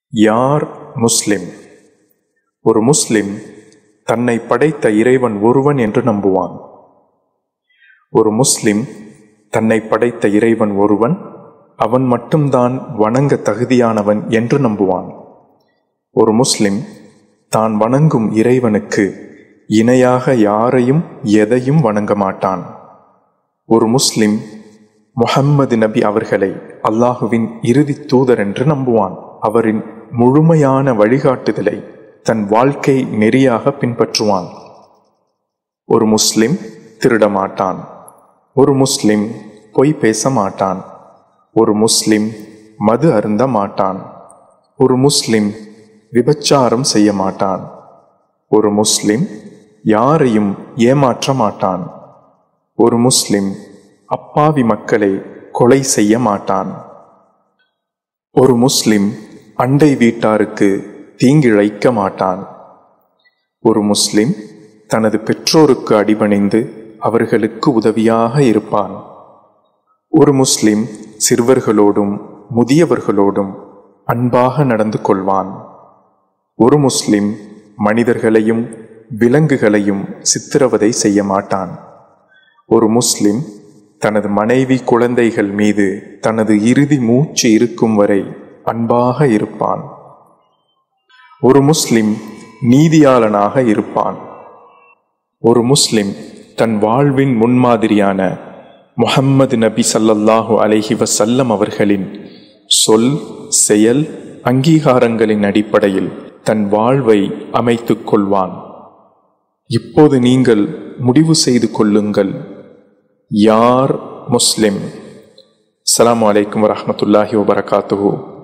யார் முஸ்லிம் ஒரு முஸ்லிம் தன்னை படைத்த இறைவன் ஒருவன் என்று நம்புவான் ஒரு முஸ்லிம் தன்னை படைத்த இறைவன் ஒருவன் அவன் மட்டும்தான் வணங்க தகுதியானவன் என்று நம்புவான் ஒரு முஸ்லிம் தான் வணங்கும் இறைவனுக்கு இணையாக யாரையும் எதையும் வணங்க மாட்டான் ஒரு முஸ்லிம் முஹம்மது நபி அவர்களை அல்லாஹுவின் இறுதி தூதர் என்று நம்புவான் அவரின் முழுமையான வழிகாட்டுதலை தன் வாழ்க்கை நெறியாக பின்பற்றுவான் ஒரு முஸ்லிம் திருட மாட்டான் ஒரு முஸ்லிம் பொய் பேச மாட்டான் ஒரு முஸ்லிம் மது அருந்த மாட்டான் ஒரு முஸ்லிம் விபச்சாரம் செய்ய மாட்டான் ஒரு முஸ்லிம் யாரையும் ஏமாற்ற மாட்டான் ஒரு முஸ்லிம் அப்பாவி மக்களை கொலை செய்ய மாட்டான் ஒரு முஸ்லிம் அண்டை வீட்டாருக்கு தீங்கிழைக்க மாட்டான் ஒரு முஸ்லிம் தனது பெற்றோருக்கு அடிபணிந்து அவர்களுக்கு உதவியாக இருப்பான் ஒரு முஸ்லிம் சிறுவர்களோடும் முதியவர்களோடும் அன்பாக நடந்து கொள்வான் ஒரு முஸ்லிம் மனிதர்களையும் விலங்குகளையும் சித்திரவதை செய்ய மாட்டான் ஒரு முஸ்லிம் தனது மனைவி குழந்தைகள் மீது தனது இறுதி மூச்சு இருக்கும் வரை அன்பாக இருப்பான் ஒரு முஸ்லிம் நீதியாளனாக இருப்பான் ஒரு முஸ்லிம் தன் வாழ்வின் முன்மாதிரியான முஹம்மது நபி சல்லல்லாஹு அலைஹி வசல்லம் அவர்களின் சொல் செயல் அங்கீகாரங்களின் அடிப்படையில் தன் வாழ்வை அமைத்துக் கொள்வான் இப்போது நீங்கள் முடிவு செய்து கொள்ளுங்கள் யார் முஸ்லிம் அஸ்ஸலாமு அலைக்கும் வரஹ்மத்துல்லாஹி வபரகாத்துஹு